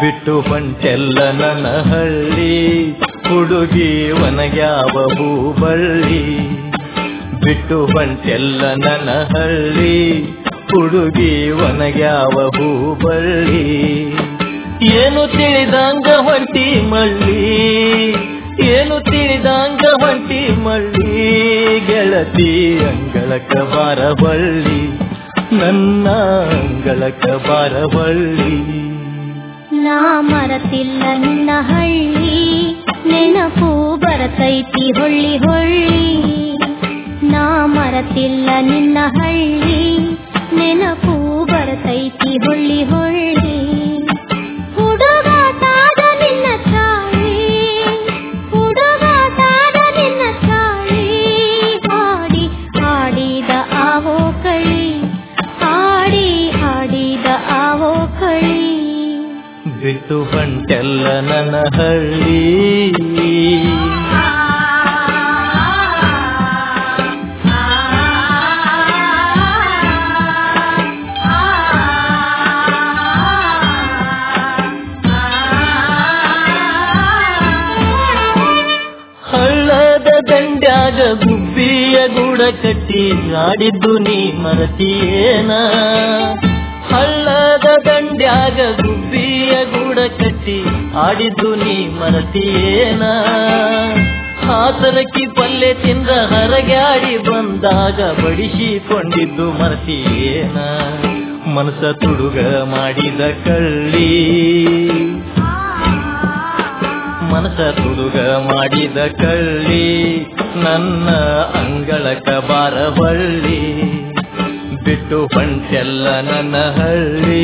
ಬಿಟ್ಟು ಹೊಂಟೆಲ್ಲ ನನ್ನ ಹಳ್ಳಿ ಹುಡುಗಿ ಒನಗ್ಯಾವ ಹೂಬಳ್ಳಿ ಬಿಟ್ಟು ಹೊಂಟೆಲ್ಲ ನನ್ನ ಹಳ್ಳಿ ಹುಡುಗಿ ಒನಗ್ಯಾವ ಹೂಬಳ್ಳಿ ಏನು ತಿಳಿದಂಗ ಹೊಂಟಿ ಮಳ್ಳಿ ಏನು ತಿಳಿದಂಗ ಹೊಂಟಿ ಮಳ್ಳಿ ಗೆಳತಿ ಅಂಗಳಕ ಬಾರಬಳ್ಳಿ ನನ್ನ ಅಂಗಳಕ ಬಾರಬಳ್ಳಿ ನಾ ಮರತಿಲ್ಲ ನಿನ್ನ ಹಳ್ಳಿ ನೆನಪು ಬರತೈತಿ ಹೊಳ್ಳಿ ಹೊಳ್ಳಿ ನಾ ಮರತಿಲ್ಲ ನಿನ್ನ ಹಳ್ಳಿ ನೆನಪು ಬರತೈತಿ ಹೊಳ್ಳಿ ಹೊಳ್ಳಿ ಹುಡುಗಾಟಾದ ನಿನ್ನ ಚಾಳಿ ಹುಡುಗಾಟಾದ ನಿನ್ನ ಚಾಳಿ ಹಾಡಿ ಹಾಡಿದ ಆವೋ ಕಳಿ ಹಾಡಿ ಹಾಡಿದ ಆವೋ ಕಳಿ ಬಿಟ್ಟು ಹೊಂಟೆಲ್ಲ ನನ್ನ ಹಳ್ಳಿ ಹಳ್ಳದ ದಂಡ್ಯಾಗ ಗುಬ್ಬಿಯ ಗೂಡ ಕಟ್ಟಿ ಆಡಿದ್ದು ನೀ ಮರತಿಯೇನ ಹಳ್ಳದ ದಂಡ್ಯಾಗ ಗುಬ್ಬಿಯ ಗೂಡ ಕಟ್ಟಿ ಆಡಿದ್ದು ನೀ ಮರತಿಯೇನ ಹಾಸರಕ್ಕಿ ಪಲ್ಲೆ ತಿಂದ ಹರಗ್ಯಾಡಿ ಬಂದಾಗ ಬಡಿಸಿಕೊಂಡಿದ್ದು ಮರತಿಯೇನ ಮನಸ ತುಡುಗ ಮಾಡಿದ ಕಳ್ಳಿ ಮನಸ ತುಡುಗ ಮಾಡಿದ ಕಳ್ಳಿ ನನ್ನ ಅಂಗಳಕ ಬಾರಬಳ್ಳಿ ಬಿಟ್ಟು ಹೊಂಟೆಲ್ಲ ನನ್ನ ಹಳ್ಳಿ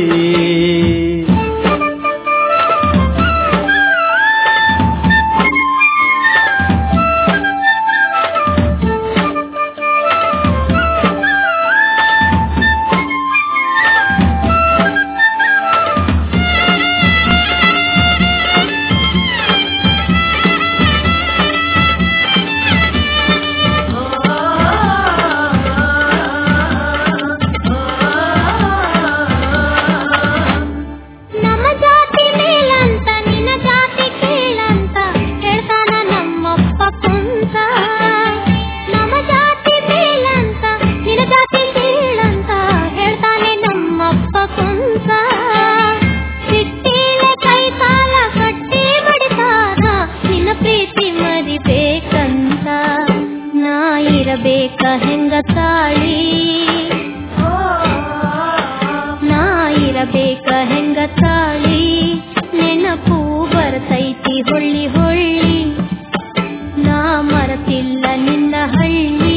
ನಮ್ಮ ಜಾತಿ ಮೇಲಂತ ನಿನ್ನ ಜಾತಿ ಕೀಳಂತ ಹೇಳ್ತಾನ ನಮ್ಮಪ್ಪ ಕುಂತ ನಮ್ಮ ಜಾತಿ ಮೇಲಂತ ನಿನ್ನ ಜಾತಿ ಕೀಳಂತ ಹೇಳ್ತಾನೆ ನಮ್ಮಪ್ಪ ಕುಂತ ಸಿಟ್ಟಿಲೆ ಕೈ ಕಾಲ ಕಟ್ಟಿ ಬಡಿತಾನ ನಿನ್ನ ಪ್ರೀತಿ ಮರಿಬೇಕಂತ ನಾ ಇರಬೇಕ ಹೆಂಗ ತಾಳಿ ನಾ ಇರಬೇಕ ಹೆಂಗ ತಾಳಿ ನೆನಪು ಬರ್ತೈತಿ ಹೊಳ್ಳಿ ಹೊಳ್ಳಿ ನಾ ಮರತಿಲ್ಲ ನಿನ್ನ ಹಳ್ಳಿ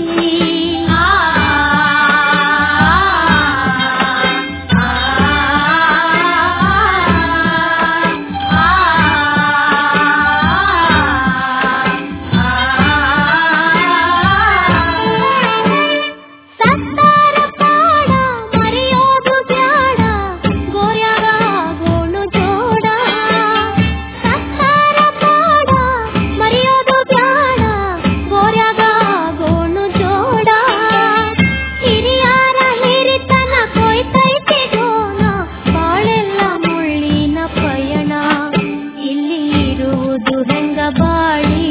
ಸತ್ತಾರ ಪಾಡ ಮರೆಯೋದು ಬ್ಯಾಡ ಗೋರ್ಯಾಗ ಗೋಣು ಜೋಡ ಸತ್ತಾರ ಪಾಡ ಮರೆಯೋದು ಬ್ಯಾಡ ಗೋರ್ಯಾಗ ಗೋಣು ಜೋಡ ಹಿರಿಯಾರ ಹಿರಿತನ ಕೊಯ್ತೈತಿ ಗೋಣ ಬಾಳೆಲ್ಲ ಮುಳ್ಳಿನ ಪಯಣ ಇಲ್ಲಿ ಇರುವುದು ಹೆಂಗ ಬಾಳಿ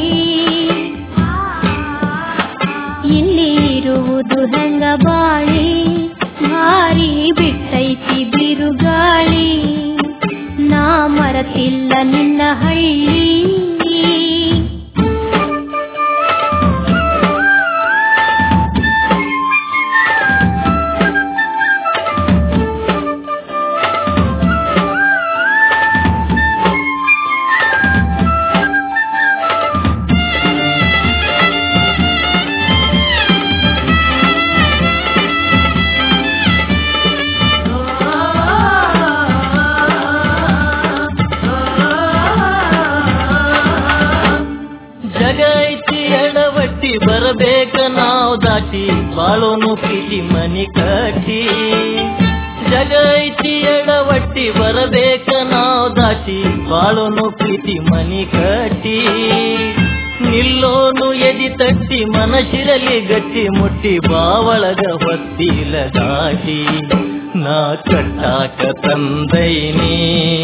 ಇಲ್ಲಿ ಇರುವುದು ಹೆಂಗ ಬಾಳಿ ಭಾರಿ ಬಿಟ್ಟೈತಿ ಬಿರುಗಾಳಿ ನಾ ಮರತಿಲ್ಲ ನಿನ್ನ ಹಳ್ಳಿ ಜಗ ಐತಿ ಎಡವಟ್ಟಿ ಬರಬೇಕ ನಾವು ದಾಟಿ ಬಾಳೋನು ಪ್ರೀತಿ ಮನಿ ಕಟ್ಟಿ ಜಗ ಐತಿ ಎಡವಟ್ಟಿ ಬರಬೇಕ ನಾವು ದಾಟಿ ಬಾಳೋನು ಪ್ರೀತಿ ಮನಿ ಕಟ್ಟಿ ನಿಲ್ಲೋನು ಎದಿ ತಟ್ಟಿ ಮನಶಿರಲಿ ಗಟ್ಟಿ ಮುಟ್ಟಿ ಬಾವಳಗ ಹೊತ್ತಿಲ ದಾಟಿ ನಾ ಕಟ್ಟಾಕ ತಂದೈನಿ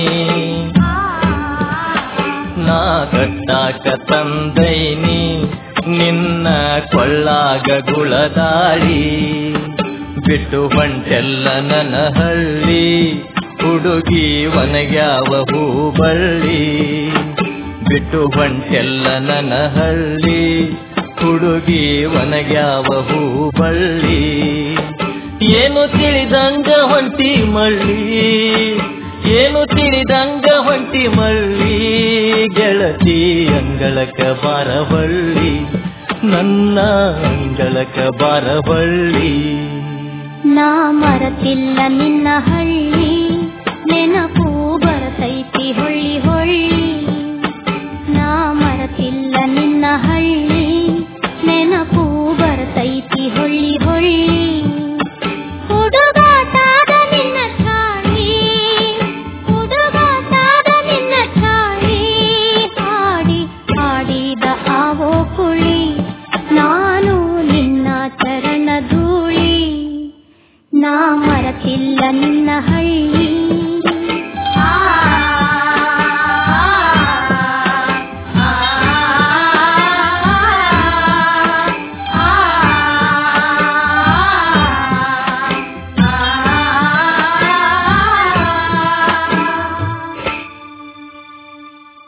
ನಾ ಕಟ್ಟಾಕ ತಂದೈನಿ ನಿನ್ನ ಕೊಳ್ಳಾಗ ಗುಳದಾಳಿ ಬಿಟ್ಟು ಹೊಂಟೆಲ್ಲ ನನ್ನ ಹಳ್ಳಿ ಹುಡುಗಿ ಒನಗ್ಯಾವ ಹೂಬಳ್ಳಿ ಬಿಟ್ಟು ಹೊಂಟೆಲ್ಲ ನನ್ನ ಹಳ್ಳಿ ಹುಡುಗಿ ಒನಗ್ಯಾವ ಹೂಬಳ್ಳಿ ಏನು ತಿಳಿದಂಗ ಹೊಂಟಿ ಮಳ್ಳಿ ಏನು ತಿಳಿದಂಗ ಹೊಂಟಿ ಮಳ್ಳಿ ಗೆಳತಿ ಅಂಗಳಕ ಬಾರವಳ್ಳಿ ನನ್ನ ಅಂಗಳಕ ಬಾರವಳ್ಳಿ ನಾ ಮರತಿಲ್ಲ ನಿನ್ನ ಹಳ್ಳಿ ನೆನಪು ಬರತೈತಿ ಹೊಳ್ಳಿ ಹೊಳ್ಳಿ ನಾ ಮರತಿಲ್ಲ ನಿನ್ನ ಹಳ್ಳಿ ನೆನಪು ಬರತೈತಿ ಹೊಳ್ಳಿ ಹೊಳ್ಳಿ ಹುಡುಗಾಟಾದ ನಿನ್ನ ಚಾಳಿ ಹುಡುಗಾಟಾದ ನಿನ್ನ ಚಾಳಿ ಹಾಡಿ ಹಾಡಿದ ಆವೋ ಕುಳಿ ನಾನು ನಿನ್ನ ಚರಣ ಧೂಳಿ ನಾ ಮರತಿಲ್ಲ ನಿನ್ನ ಹಳ್ಳಿ